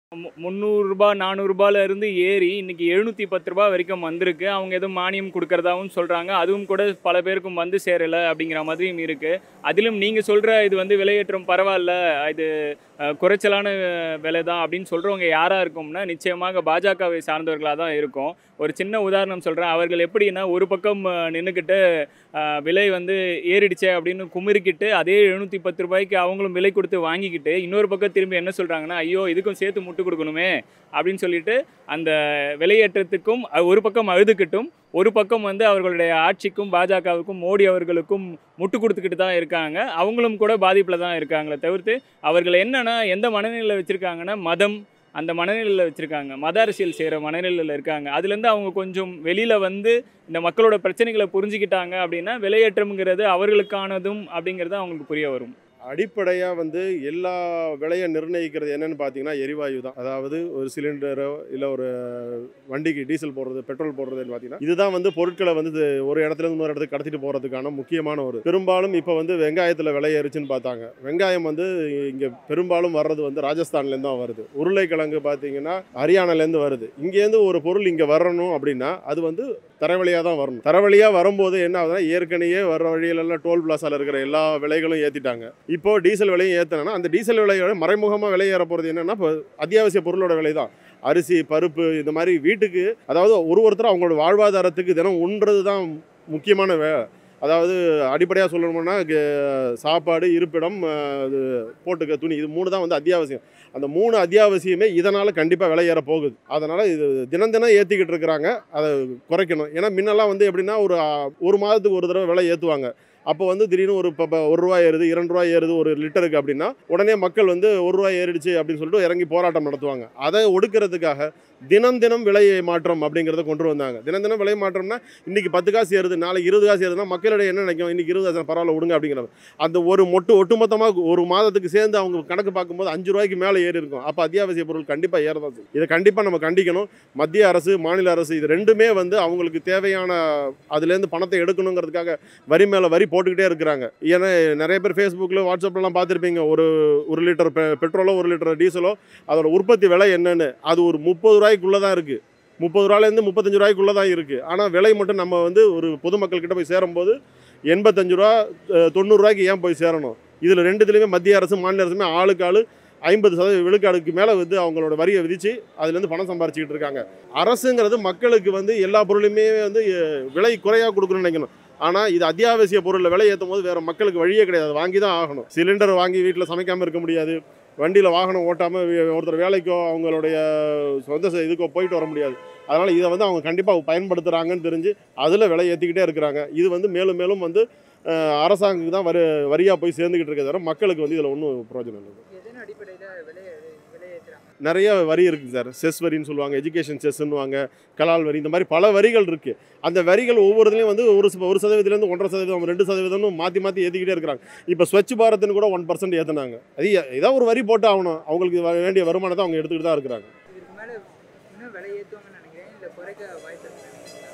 மு- முந்நூறுரூபா நானூறுரூபால இருந்து ஏறி இன்னைக்கு எழுநூற்றி பத்து ரூபா வரைக்கும் வந்திருக்கு அவங்க எதுவும் மானியம் கொடுக்கறதாவும் சொல்கிறாங்க அதுவும் கூட பல பேருக்கும் வந்து சேரலை அப்படிங்கிற மாதிரியும் இருக்குது அதிலும் நீங்கள் சொல்கிற இது வந்து விலையேற்றம் பரவாயில்ல இது அஹ், குறைச்சலான விலை தான் அப்படின்னு சொல்கிறவங்க யாராக இருக்கும்னா நிச்சயமாக பாஜகவை சார்ந்தவர்களாக தான் இருக்கும் ஒரு சின்ன உதாரணம் சொல்கிறேன் அவர்கள் எப்படின்னா ஒரு பக்கம் நின்றுக்கிட்டு விலை வந்து ஏறிடுச்சே அப்படின்னு குமுறிக்கிட்டு அதே எழுநூற்றி பத்து ரூபாய்க்கு அவங்களும் விலை கொடுத்து வாங்கிக்கிட்டு இன்னொரு பக்கம் திரும்பி என்ன சொல்கிறாங்கன்னா ஐயோ இதுக்கும் சேர்த்து முட்டு கொடுக்கணுமே அப்படின்னு சொல்லிட்டு அந்த விலையேற்றத்துக்கும் அ- ஒரு பக்கம் அழுதுகிட்டும் ஒரு பக்கம் வந்து அவர்களுடைய ஆட்சிக்கும் பாஜகவுக்கும் மோடி அவர்களுக்கும் முட்டு கொடுத்துக்கிட்டு தான் இருக்காங்க அவங்களும் கூட பாதிப்பில் தான் இருக்காங்களே தவிர்த்து அவர்கள் என்னன்னா எந்த மனநிலையில் வச்சுருக்காங்கன்னா மதம் அந்த மனநிலையில் வச்சுருக்காங்க மத அரசியல் செய்கிற மனநிலையில் இருக்காங்க அதுலேருந்து அவங்க கொஞ்சம் வெளியில் வந்து இந்த மக்களோட பிரச்சனைகளை புரிஞ்சுக்கிட்டாங்க அப்படின்னா விலையேற்றம்ங்கிறது அவர்களுக்கானதும் அப்படிங்கிறது அவங்களுக்கு புரிய வரும் அடிப்படையாக வந்து எல்லா விலையை நிர்ணயிக்கிறது என்னன்னு பார்த்தீங்கன்னா எரிவாயு தான் அதாவது ஒரு சிலிண்டரோ இல்லை ஒரு வண்டிக்கு டீசல் போடுறது பெட்ரோல் போடுறதுன்னு பார்த்தீங்கன்னா இதுதான் வந்து பொருட்களை வந்து இது ஒரு இடத்துல இருந்து இன்னொரு இடத்துக்கு கடத்திட்டு போகிறதுக்கான முக்கியமான ஒரு பெரும்பாலும் இப்போ வந்து வெங்காயத்தில் விலை ஏறிச்சுன்னு பார்த்தாங்க வெங்காயம் வந்து இங்கே பெரும்பாலும் வர்றது வந்து ராஜஸ்தான்லேருந்து தான் வருது உருளைக்கிழங்கு பார்த்தீங்கன்னா ஹரியானாலேருந்து வருது இங்கேருந்து ஒரு பொருள் இங்கே வரணும் அப்படின்னா அது வந்து தரவழியாக தான் வரணும் தரவழியாக வரும்போது என்ன ஆகுதுன்னா ஏற்கனவே வர வழியிலெல்லாம் டோல் பிளாசால இருக்கிற எல்லா விலைகளும் ஏற்றிட்டாங்க இப்போ டீசல் விலையும் ஏற்றினா அந்த டீசல் விலையோட மறைமுகமாக விலை ஏற போகிறது என்னன்னா இப்போ அத்தியாவசிய பொருளோட விலை தான் அரிசி பருப்பு இந்த மாதிரி வீட்டுக்கு அதாவது ஒரு ஒருத்தர் அவங்களோட வாழ்வாதாரத்துக்கு தினம் உண்றது தான் முக்கியமான வே அதாவது அடிப்படையாக சொல்லணும்னா க- சாப்பாடு இருப்பிடம் அஹ், இது போட்டுக்க துணி இது மூணு தான் வந்து அத்தியாவசியம் அந்த மூணு அத்தியாவசியமே இதனால் கண்டிப்பாக விலை ஏற போகுது அதனால் இது தினம் தினம் ஏற்றிக்கிட்டு இருக்கிறாங்க அதை குறைக்கணும் ஏன்னா முன்னெல்லாம் வந்து எப்படின்னா ஒரு ஆ, ஒரு மாதத்துக்கு ஒரு தடவை விலை ஏற்றுவாங்க அப்போ வந்து திடீர்னு ஒரு இப்போ ஒரு ரூபாய் ஏறுது இரண்டு ரூபாய் ஏறுது ஒரு லிட்டருக்கு அப்படின்னா உடனே மக்கள் வந்து ஒரு ரூபாய் ஏறிடுச்சு அப்படின்னு சொல்லிட்டு இறங்கி போராட்டம் நடத்துவாங்க அதை ஒடுக்கிறதுக்காக தினம் தினம் விலை மாற்றம் அப்படிங்கிறத கொண்டு வந்தாங்க தினம் தினம் விலை மாற்றம்னா இன்னைக்கு பத்து காசு ஏறுது நாளைக்கு இருபது காசு ஏறுதுன்னா மக்களிடையே என்ன நினைக்கும் இன்னைக்கு இருபது காசு பரவாயில்ல விடுங்க அப்படிங்கிறது அந்த ஒரு மொட்டு ஒட்டுமொத்தமாக ஒரு மாதத்துக்கு சேர்ந்து அவங்க கணக்கு பார்க்கும்போது அஞ்சு ரூபாய்க்கு மேலே ஏறி இருக்கும் அப்போ அத்தியாவசிய பொருள் கண்டிப்பாக ஏறதான் செய்யும் இதை கண்டிப்பாக நம்ம கண்டிக்கணும் மத்திய அரசு மாநில அரசு இது ரெண்டுமே வந்து அவங்களுக்கு தேவையான அதுலேருந்து பணத்தை எடுக்கணுங்கிறதுக்காக வரி மேலே வரி போட்டுக்கிட்டே இருக்கிறாங்க ஏன்னா நிறைய பேர் ஃபேஸ்புக்கில் வாட்ஸ்அப்லாம் பார்த்துருப்பீங்க ஒரு ஒரு லிட்டர் பெ பெட்ரோலோ ஒரு லிட்டர் டீசலோ அதோட உற்பத்தி விலை என்னன்னு அது ஒரு முப்பது ரூபாய்க்குள்ளே தான் இருக்குது முப்பது ரூபாயிலேருந்து முப்பத்தஞ்சு ரூபாய்க்குள்ளே தான் இருக்குது ஆனால் விலை மட்டும் நம்ம வந்து ஒரு பொதுமக்கள் கிட்ட போய் சேரும்போது எண்பத்தஞ்சு ரூபா அஹ், தொண்ணூறு ரூபாய்க்கு ஏன் போய் சேரணும் இதில் ரெண்டுத்துலேயுமே மத்திய அரசு மாநில அரசுமே ஆளுக்கு ஆளு ஐம்பது சதவீத விழுக்காடுக்கு மேலே வந்து அவங்களோட வரியை விதித்து அதுலேருந்து பணம் சம்பாரிச்சிக்கிட்டு இருக்காங்க அரசுங்கிறது மக்களுக்கு வந்து எல்லா பொருளுமே வந்து அஹ், விலை குறையாக கொடுக்கணும்னு நினைக்கணும் ஆனால் இது அத்தியாவசிய பொருளில் விலை ஏற்றும் போது வேறு மக்களுக்கு வழியே கிடையாது அதை வாங்கி தான் ஆகணும் சிலிண்டர் வாங்கி வீட்டில் சமைக்காமல் இருக்க முடியாது வண்டியில் வாகனம் ஓட்டாமல் ஒருத்தர் வேலைக்கோ அவங்களுடைய சொந்த ச- இதுக்கோ போயிட்டு வர முடியாது அதனால் இதை வந்து அவங்க கண்டிப்பாக பயன்படுத்துகிறாங்கன்னு தெரிஞ்சு அதில் விலை ஏற்றிக்கிட்டே இருக்கிறாங்க இது வந்து மேலும் மேலும் வந்து அஹ், அரசாங்கத்துக்கு தான் வரி வரியாக போய் சேர்ந்துக்கிட்டு இருக்கிறத தவிர மக்களுக்கு வந்து இதில் ஒன்றும் பிரயோஜனம் இல்லை எதன் அடிப்படையில் விலை விலையேற்றுறாங்க நிறைய வரி இருக்குது சார் செஸ் வரின்னு சொல்லுவாங்க எஜுகேஷன் செஸ்ன்னுவாங்க கலால் வரி இந்த மாதிரி பல வரிகள் இருக்குது அந்த வரிகள் ஒவ்வொருத்துலையும் வந்து ஒரு ச- ஒரு சதவீதத்துலேருந்து ஒன்றரை சதவீதம் ரெண்டு சதவீதம்னு மாற்றி மாற்றி ஏற்றிக்கிட்டே இருக்கிறாங்க இப்போ ஸ்வச் பாரத்னு கூட ஒன் பர்சன்ட் ஏற்றுனாங்க அது எ- ஏதாவது ஒரு வரி போட்டு ஆகணும் அவங்களுக்கு வ- வேண்டிய வருமானத்தை அவங்க எடுத்துக்கிட்டு தான் இருக்கிறாங்க இதுக்கு மேலே இன்னும் விலை ஏற்றுவாங்கன்னு நினைக்கிறேன் இல்லை குறைக்க வாய்ப்பு இருக்குன்னு நினைக்கிறீங்களா?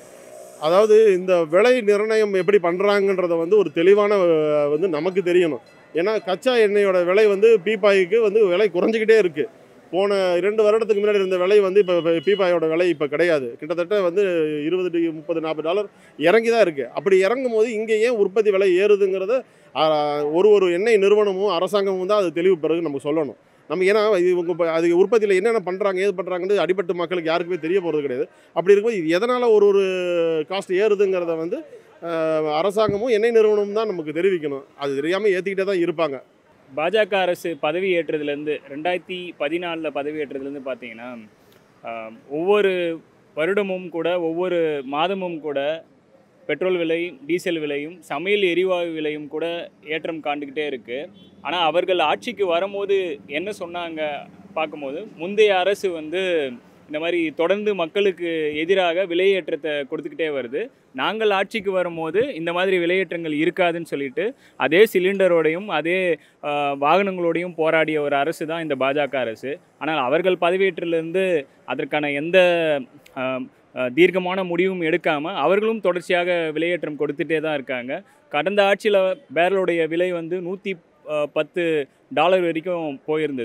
அதாவது இந்த விலை நிர்ணயம் எப்படி பண்ணுறாங்கன்றத வந்து ஒரு தெளிவான அஹ், வந்து நமக்கு தெரியணும் ஏன்னா கச்சா எண்ணெயோட விலை வந்து பீப்பாய்க்கு வந்து விலை குறைஞ்சிக்கிட்டே இருக்குது போன இரண்டு வருடத்துக்கு முன்னாடி இருந்த விலை வந்து இப்போ பீப்பாயோட விலை இப்போ கிடையாது கிட்டத்தட்ட வந்து இருபது டு முப்பது நாற்பது டாலர் இறங்கி தான் இருக்குது அப்படி இறங்கும் போது இங்கே ஏன் உற்பத்தி விலை ஏறுதுங்கிறத ஆஹ், ஒரு ஒரு எண்ணெய் நிறுவனமும் அரசாங்கமும் தான் அது தெளிவு பிறகு நமக்கு சொல்லணும் நம்ம ஏன்னா இது இவங்க இப்போ அது உற்பத்தியில் என்னென்ன பண்ணுறாங்க ஏது பண்ணுறாங்கன்னு அடிப்பட்ட மக்களுக்கு யாருக்குமே தெரிய போகிறது கிடையாது அப்படி இருக்கும்போது இது எதனால் ஒரு ஒரு காஸ்ட் ஏறுதுங்கிறத வந்து ஆஹ், அரசாங்கமும் எண்ணெய் நிறுவனமும் தான் நமக்கு தெரிவிக்கணும் அது தெரியாமல் ஏற்றிக்கிட்டே தான் இருப்பாங்க பாஜக அரசு பதவி ஏற்றதுலேருந்து ரெண்டாயிரத்தி பதினாலில் பதவி ஏற்றதுலேருந்து பார்த்தீங்கன்னா ஆம், ஒவ்வொரு வருடமும் கூட ஒவ்வொரு மாதமும் கூட பெட்ரோல் விலை டீசல் விலையும் சமையல் எரிவாயு விலையும் கூட ஏற்றம் காண்டுக்கிட்டே இருக்குது ஆனால் அவர்கள் ஆட்சிக்கு வரும்போது என்ன சொன்னாங்க பார்க்கும்போது முந்தைய அரசு வந்து இந்த மாதிரி தொடர்ந்து மக்களுக்கு எதிராக விலையேற்றத்தை கொடுத்துக்கிட்டே வருது நாங்கள் ஆட்சிக்கு வரும்போது இந்த மாதிரி விலையேற்றங்கள் இருக்காதுன்னு சொல்லிட்டு அதே சிலிண்டரோடையும் அதே ஆஹ், வாகனங்களோடையும் போராடிய ஒரு அரசு தான் இந்த பாஜக அரசு ஆனால் அவர்கள் பதவியேற்றிலிருந்து அதற்கான எந்த ஆஹ், ஆஹ், தீர்க்கமான முடிவும் எடுக்காமல் அவர்களும் தொடர்ச்சியாக விலையேற்றம் கொடுத்துட்டே தான் இருக்காங்க கடந்த ஆட்சியில் பேரலுடைய விலை வந்து நூற்றி பத்து டாலர் வரைக்கும் போயிருந்தது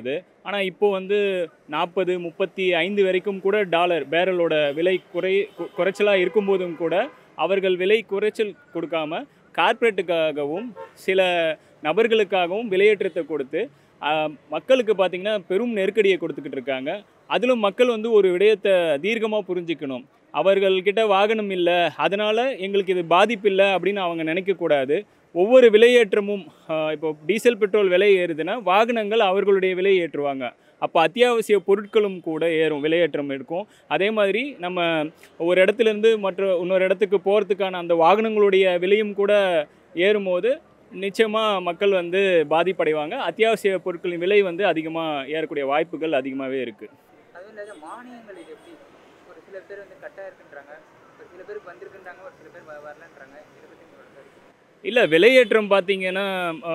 ஆனால் இப்போ வந்து நாற்பது முப்பத்தி ஐந்து வரைக்கும் கூட டாலர் பேரலோட விலை குறை கு- குறைச்சலா இருக்கும்போதும் கூட அவர்கள் விலை குறைச்சல் கொடுக்காம கார்ப்பரேட்டுக்காகவும் சில நபர்களுக்காகவும் விலையேற்றத்தை கொடுத்து ஆஹ், மக்களுக்கு பார்த்திங்கன்னா பெரும் நெருக்கடியை கொடுத்துக்கிட்டு இருக்காங்க அதிலும் மக்கள் வந்து ஒரு விடயத்தை தீர்க்கமாக புரிஞ்சுக்கணும் அவர்கள்கிட்ட வாகனம் இல்லை அதனால் எங்களுக்கு இது பாதிப்பு இல்லை அப்படின்னு அவங்க நினைக்கக்கூடாது ஒவ்வொரு விலையேற்றமும் ஆஹ், இப்போ டீசல் பெட்ரோல் விலை ஏறுதுன்னா வாகனங்கள் அவர்களுடைய விலை ஏற்றுவாங்க அப்போ அத்தியாவசிய பொருட்களும் கூட ஏறும் விலையேற்றம் இருக்கும் அதே மாதிரி நம்ம ஒரு இடத்துலேருந்து மற்ற இன்னொரு இடத்துக்கு போகிறதுக்கான அந்த வாகனங்களுடைய விலையும் கூட ஏறும்போது நிச்சயமாக மக்கள் வந்து பாதிப்படைவாங்க அத்தியாவசிய பொருட்களின் விலை வந்து அதிகமாக ஏறக்கூடிய வாய்ப்புகள் அதிகமாகவே இருக்குது அதுவும் இல்லாத மானியங்கள் இது எப்படி ஒரு சில பேர் வந்து கட்டாக இருக்குன்றாங்க ஒரு சில பேருக்கு வந்திருக்குன்றாங்க ஒரு சில பேர் வ- வரலன்றாங்க இதை பற்றி உங்களோட கருத்து இல்லை விலையேற்றம் பார்த்தீங்கன்னா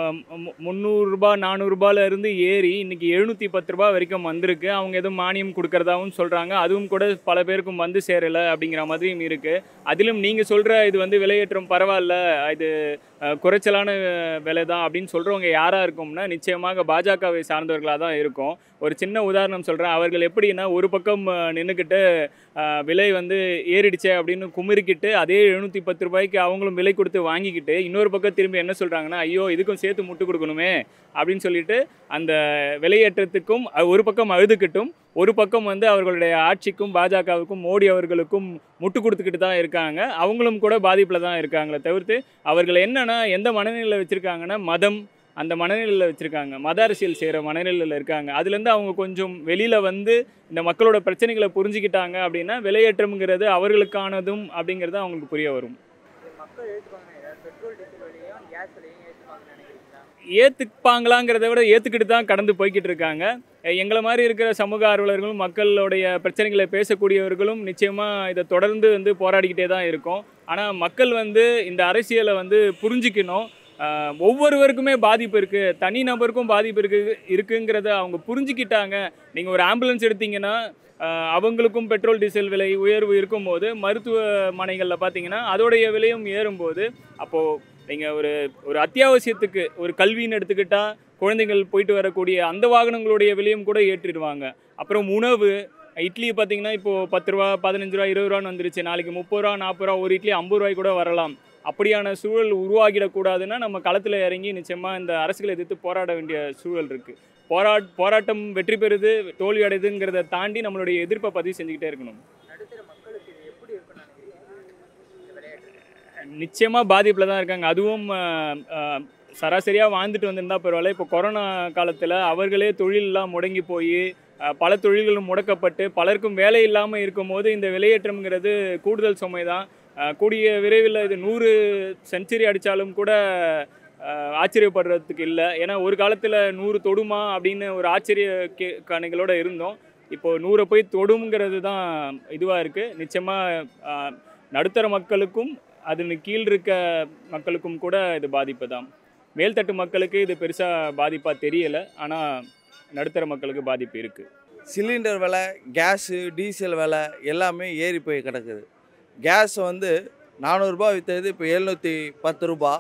முந்நூறுரூபா நானூறுரூபால இருந்து ஏறி இன்னைக்கு எழுநூற்றி பத்து ரூபா வரைக்கும் வந்திருக்கு அவங்க எதுவும் மானியம் கொடுக்கறதாவும் சொல்கிறாங்க அதுவும் கூட பல பேருக்கும் வந்து சேரலை அப்படிங்கிற மாதிரியும் இருக்குது அதிலும் நீங்கள் சொல்கிற இது வந்து விலையேற்றம் பரவாயில்ல இது அஹ், குறைச்சலான விலை தான் அப்படின்னு சொல்கிறவங்க யாராக இருக்கும்னா நிச்சயமாக பாஜகவை சார்ந்தவர்களாக தான் இருக்கும் ஒரு சின்ன உதாரணம் சொல்கிறேன் அவர்கள் எப்படின்னா ஒரு பக்கம் நின்றுக்கிட்டு விலை வந்து ஏறிடுச்சே அப்படின்னு குமுறிக்கிட்டு அதே எழுநூற்றி பத்து ரூபாய்க்கு அவங்களும் விலை கொடுத்து வாங்கிக்கிட்டு இன்னொரு பக்கம் திரும்பி என்ன சொல்கிறாங்கன்னா ஐயோ இதுக்கும் சேர்த்து முட்டு கொடுக்கணுமே அப்படின்னு சொல்லிட்டு அந்த விலையேற்றத்துக்கும் அ- ஒரு பக்கம் அழுதுகிட்டும் ஒரு பக்கம் வந்து அவர்களுடைய ஆட்சிக்கும் பாஜகவுக்கும் மோடி அவர்களுக்கும் முட்டு கொடுத்துக்கிட்டு தான் இருக்காங்க அவங்களும் கூட பாதிப்பில் தான் இருக்காங்களே தவிர்த்து அவர்கள் என்னன்னா எந்த மனநிலையில் வச்சுருக்காங்கன்னா மதம் அந்த மனநிலையில் வச்சுருக்காங்க மத அரசியல் செய்கிற மனநிலையில் இருக்காங்க அதுலேருந்து அவங்க கொஞ்சம் வெளியில் வந்து இந்த மக்களோட பிரச்சனைகளை புரிஞ்சுக்கிட்டாங்க அப்படின்னா விலையேற்றம்ங்கிறது அவர்களுக்கானதும் அப்படிங்கிறது அவங்களுக்கு புரிய வரும் இது மக்கள் ஏற்றுப்பாங்க பெட்ரோல் டீசல் விலையும் கேஸ் விலையும் ஏற்றுப்பாங்கன்னு நினைக்கிறீங்களா ஏற்றுப்பாங்களாங்கிறத விட ஏற்றுக்கிட்டு தான் கடந்து போய்கிட்டு இருக்காங்க எ- எங்களை மாதிரி இருக்கிற சமூக ஆர்வலர்களும் மக்களுடைய பிரச்சனைகளை பேசக்கூடியவர்களும் நிச்சயமாக இதை தொடர்ந்து வந்து போராடிக்கிட்டே தான் இருக்கோம் ஆனால் மக்கள் வந்து இந்த அரசியலை வந்து புரிஞ்சுக்கணும் ஆஹ் ஒவ்வொருவருக்குமே பாதிப்பு இருக்குது தனி நபருக்கும் பாதிப்பு இருக்கு இருக்குங்கிறத அவங்க புரிஞ்சுக்கிட்டாங்க நீங்கள் ஒரு ஆம்புலன்ஸ் எடுத்தீங்கன்னா ஆஹ் அவங்களுக்கும் பெட்ரோல் டீசல் விலை உயர்வு இருக்கும்போது மருத்துவமனைகளில் பார்த்தீங்கன்னா அதோடைய விலையும் ஏறும்போது அப்போது நீங்கள் ஒரு ஒரு அத்தியாவசியத்துக்கு ஒரு கல்வின்னு எடுத்துக்கிட்டால் குழந்தைகள் போயிட்டு வரக்கூடிய அந்த வாகனங்களுடைய விலையும் கூட ஏற்றிடுவாங்க அப்புறம் உணவு இட்லி பார்த்தீங்கன்னா இப்போது பத்து ரூபா பதினஞ்சு ரூபா இருபது ரூபான்னு வந்துருச்சு நாளைக்கு முப்பது ரூபா நாற்பது ரூபா ஒரு இட்லி ஐம்பது ரூபாய் கூட வரலாம் அப்படியான சூழல் உருவாகிடக்கூடாதுன்னா நம்ம களத்தில் இறங்கி நிச்சயமாக இந்த அரசுகளை எதிர்த்து போராட வேண்டிய சூழல் இருக்குது போரா போராட்டம் வெற்றி பெறுது தோல்வி அடையுதுங்கிறத தாண்டி நம்மளுடைய எதிர்ப்பை பதிவு செஞ்சுக்கிட்டே இருக்கணும் நடுத்தர மக்களுக்கு இது எப்படி இருக்குன்னு நினைக்கிறீங்க இந்த விளையாட்டு நிச்சயமாக பாதிப்பில் தான் இருக்காங்க அதுவும் சராசரியாக வாழ்ந்துட்டு வந்திருந்தா பரவாயில்ல இப்போ கொரோனா காலத்தில் அவர்களே தொழிலெல்லாம் முடங்கி போய் பல தொழில்களும் முடக்கப்பட்டு பலருக்கும் வேலை இல்லாமல் இருக்கும்போது இந்த விலையேற்றம்ங்கிறது கூடுதல் சுமை தான் அஹ், கூடிய விரைவில் இது நூறு செஞ்சுரி அடித்தாலும் கூட அஹ், ஆச்சரியப்படுறதுக்கு இல்லை ஏன்னா ஒரு காலத்தில் நூறு தொடுமா அப்படின்னு ஒரு ஆச்சரிய கே கணிகளோட இருந்தோம் இப்போ நூறை போய் தொடுங்கிறது தான் இதுவாக இருக்குது நிச்சயமாக நடுத்தர மக்களுக்கும் அதன் கீழ் இருக்க மக்களுக்கும் கூட இது பாதிப்பு தான் மேல்தட்டு மக்களுக்கு இது பெருசாக பாதிப்பாக தெரியலை ஆனால் நடுத்தர மக்களுக்கு பாதிப்பு இருக்குது சிலிண்டர் விலை கேஸு டீசல் விலை எல்லாமே ஏறி போய் கிடக்குது கேஸ் வந்து நானூறுரூபா விற்றது இப்போ எழுநூற்றி பத்து ரூபா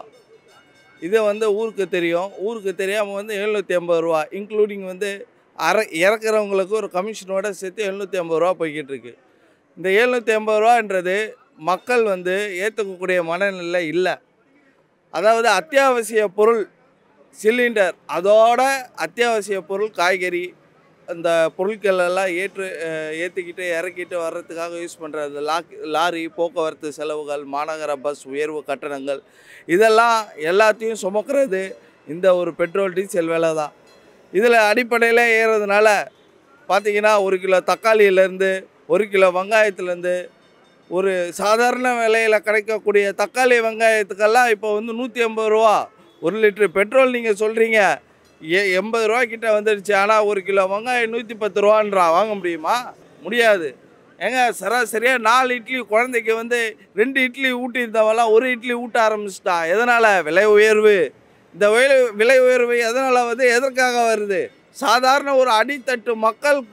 இதை வந்து ஊருக்கு தெரியும் ஊருக்கு தெரியாமல் வந்து எழுநூற்றி ஐம்பது ரூபா இன்க்ளூடிங் வந்து அற இறக்குறவங்களுக்கு ஒரு கமிஷனோட சேர்த்து எழுநூற்றி ஐம்பது ரூபா போய்கிட்டு இருக்கு இந்த எழுநூற்றி ஐம்பது ரூபான்றது மக்கள் வந்து ஏற்றுக்கக்கூடிய மனநிலை இல்லை அதாவது அத்தியாவசிய பொருள் சிலிண்டர் அதோட அத்தியாவசிய பொருள் காய்கறி அந்த பொருட்கள் எல்லாம் ஏற்று அஹ், ஏற்றிக்கிட்டு இறக்கிட்டு வர்றதுக்காக யூஸ் பண்ணுறது லாக் லாரி போக்குவரத்து செலவுகள் மாநகர பஸ் உயர்வு கட்டணங்கள் இதெல்லாம் எல்லாத்தையும் சுமக்கிறது இந்த ஒரு பெட்ரோல் டீசல் விலை தான் இதில் அடிப்படையில் ஏறுறதுனால பார்த்தீங்கன்னா ஒரு கிலோ தக்காளியிலேருந்து ஒரு கிலோ வெங்காயத்துலேருந்து ஒரு சாதாரண விலையில் கிடைக்கக்கூடிய தக்காளி வெங்காயத்துக்கெல்லாம் இப்போ வந்து நூற்றி ஐம்பது ரூபா ஒரு லிட்டரு பெட்ரோல் நீங்கள் சொல்கிறீங்க எ எண்பது ரூபா கிட்ட வந்துடுச்சு ஆனால் ஒரு கிலோ வெங்காயம் நூற்றி பத்து ரூபான்றான் வாங்க முடியுமா முடியாது ஏங்க சராசரியாக நாலு இட்லி குழந்தைக்கு வந்து ரெண்டு இட்லி ஊட்டியிருந்தவெல்லாம் ஒரு இட்லி ஊட்ட ஆரம்பிச்சிட்டான் எதனால் விலை உயர்வு இந்த விலை விலை உயர்வு எதனால் வந்து எதற்காக வருது சாதாரண ஒரு அடித்தட்டு மக்கள்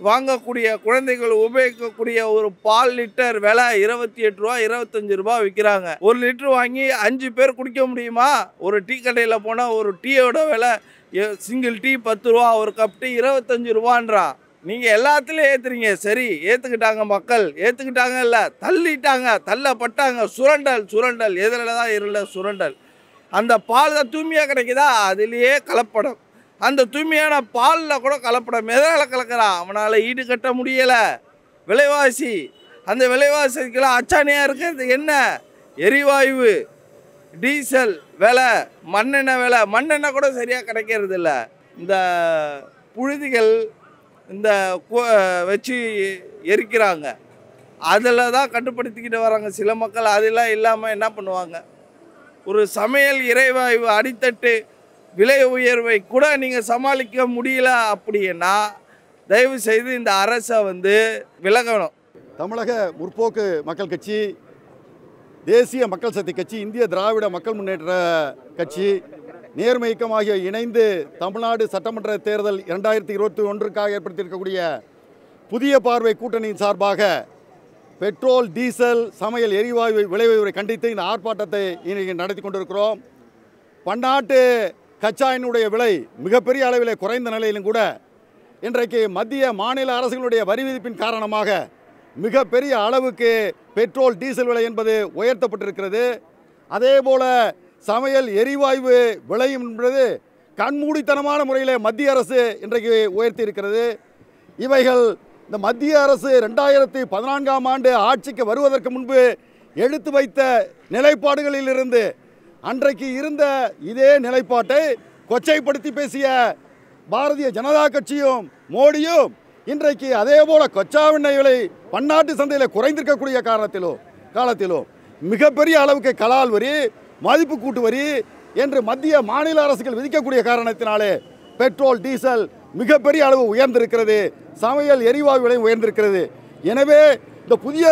வாங்கக்கூடிய குழந்தைகள் உபயோகிக்கக்கூடிய ஒரு பால் லிட்டர் விலை இருபத்தி எட்டு ரூபா இருபத்தஞ்சு ரூபா விற்கிறாங்க ஒரு லிட்டர் வாங்கி அஞ்சு பேர் குடிக்க முடியுமா ஒரு டீ கடையில் போனால் ஒரு டீயோட விலை சிங்கிள் டீ பத்து ரூபா ஒரு கப் டீ இருபத்தஞ்சு ரூபான்றான் நீங்கள் எல்லாத்துலேயும் ஏற்றுறீங்க சரி ஏற்றுக்கிட்டாங்க மக்கள் ஏற்றுக்கிட்டாங்க இல்லை தள்ளிட்டாங்க தள்ளப்பட்டாங்க சுரண்டல் சுரண்டல் எதிரில் தான் இருள சுரண்டல் அந்த பால் தான் தூய்மையாக கிடைக்குதா அதுலேயே கலப்படம் அந்த தூய்மையான பாலில் கூட கலப்படம் எதனால் கலக்கிறான் அவனால் ஈடு கட்ட முடியலை விலைவாசி அந்த விலைவாசிக்கெல்லாம் அச்சாணியாக இருக்கிறது என்ன எரிவாயு டீசல் விலை மண்ணெண்ணெய் விலை மண்ணெண்ணெய் கூட சரியாக கிடைக்கிறது இல்ல இந்த புழுதிகள் இந்த கு- வச்சு எரிக்கிறாங்க அதில் தான் கட்டுப்படுத்திக்கிட்டு வராங்க சில மக்கள் அதெல்லாம் இல்லாமல் என்ன பண்ணுவாங்க ஒரு சமையல் இறைவாயு அடித்தட்டு விலை உயர்வை கூட நீங்கள் சமாளிக்க முடியல அப்படின்னா தயவு செய்து இந்த அரசை வந்து விலகணும் தமிழக முற்போக்கு மக்கள் கட்சி தேசிய மக்கள் சக்தி கட்சி இந்திய திராவிட மக்கள் முன்னேற்ற கட்சி நேர்மை இயக்கம் ஆகிய இணைந்து தமிழ்நாடு சட்டமன்ற தேர்தல் இரண்டாயிரத்தி இருபத்தி ஒன்றுக்காக ஏற்படுத்தியிருக்கக்கூடிய புதிய பார்வை கூட்டணியின் சார்பாக பெட்ரோல் டீசல் சமையல் எரிவாயு விலை உயர்வை கண்டித்து இந்த ஆர்ப்பாட்டத்தை இன்றைக்கு நடத்தி கொண்டிருக்கிறோம் பன்னாட்டு கச்சா எண்ணுடைய விலை மிகப்பெரிய அளவில் குறைந்த நிலையிலும் கூட இன்றைக்கு மத்திய மாநில அரசுகளுடைய வரி விதிப்பின் காரணமாக மிகப்பெரிய அளவுக்கு பெட்ரோல் டீசல் விலை என்பது உயர்த்தப்பட்டிருக்கிறது அதே போல சமையல் எரிவாயு விலையும் என்பது கண்மூடித்தனமான முறையில் மத்திய அரசு இன்றைக்கு உயர்த்தி இருக்கிறது இவைகள் இந்த மத்திய அரசு ரெண்டாயிரத்தி பதினான்காம் ஆண்டு ஆட்சிக்கு வருவதற்கு முன்பு எடுத்து வைத்த நிலைப்பாடுகளிலிருந்து அன்றைக்கு இருந்த இதே நிலைப்பாட்டை கொச்சைப்படுத்தி பேசிய பாரதிய ஜனதா கட்சியும் மோடியும் இன்றைக்கு அதே போல கொச்சா எண்ணெய் விலை பன்னாட்டு சந்தையில் குறைந்திருக்கக்கூடிய காரணத்திலோ காலத்திலோ மிகப்பெரிய அளவுக்கு கலால் வரி மதிப்பு கூட்டு வரி என்று மத்திய மாநில அரசுகள் விதிக்கக்கூடிய காரணத்தினாலே பெட்ரோல் டீசல் மிகப்பெரிய அளவு உயர்ந்திருக்கிறது சமையல் எரிவாயு விலை உயர்ந்திருக்கிறது எனவே இந்த புதிய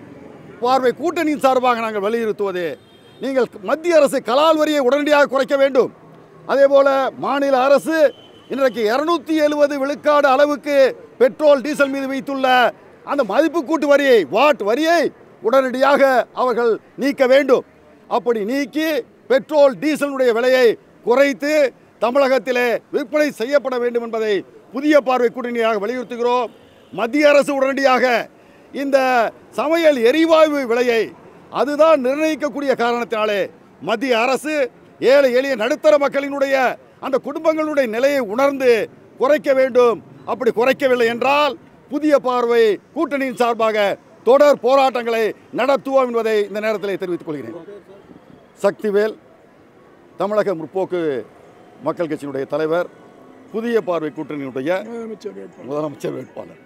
பார்வை கூட்டணியின் சார்பாக நாங்கள் வலியுறுத்துவது நீங்கள் மத்திய அரசு கலால் வரியை உடனடியாக குறைக்க வேண்டும் அதே போல மாநில அரசு இன்றைக்கு இருநூத்தி எழுபது விழுக்காடு அளவுக்கு பெட்ரோல் டீசல் மீது வைத்துள்ள அந்த மதிப்பு கூட்டு வரியை வாட் வரியை உடனடியாக அவர்கள் நீக்க வேண்டும் அப்படி நீக்கி பெட்ரோல் டீசலுடைய விலையை குறைத்து தமிழகத்திலே விற்பனை செய்யப்பட வேண்டும் என்பதை புதிய பார்வை கூட்டணியாக வலியுறுத்துகிறோம் மத்திய அரசு உடனடியாக இந்த சமையல் எரிவாயு விலையை அதுதான் நிர்ணயிக்கக்கூடிய காரணத்தினாலே மத்திய அரசு ஏழை எளிய நடுத்தர மக்களினுடைய அந்த குடும்பங்களுடைய நிலையை உணர்ந்து குறைக்க வேண்டும் அப்படி குறைக்கவில்லை என்றால் புதிய பார்வை கூட்டணியின் சார்பாக தொடர் போராட்டங்களை நடத்துவோம் என்பதை இந்த நேரத்தில் தெரிவித்துக் கொள்கிறேன் சக்திவேல் தமிழக முற்போக்கு மக்கள் கட்சியினுடைய தலைவர் புதிய பார்வை கூட்டணியினுடைய முதலமைச்சர் வேட்பாளர்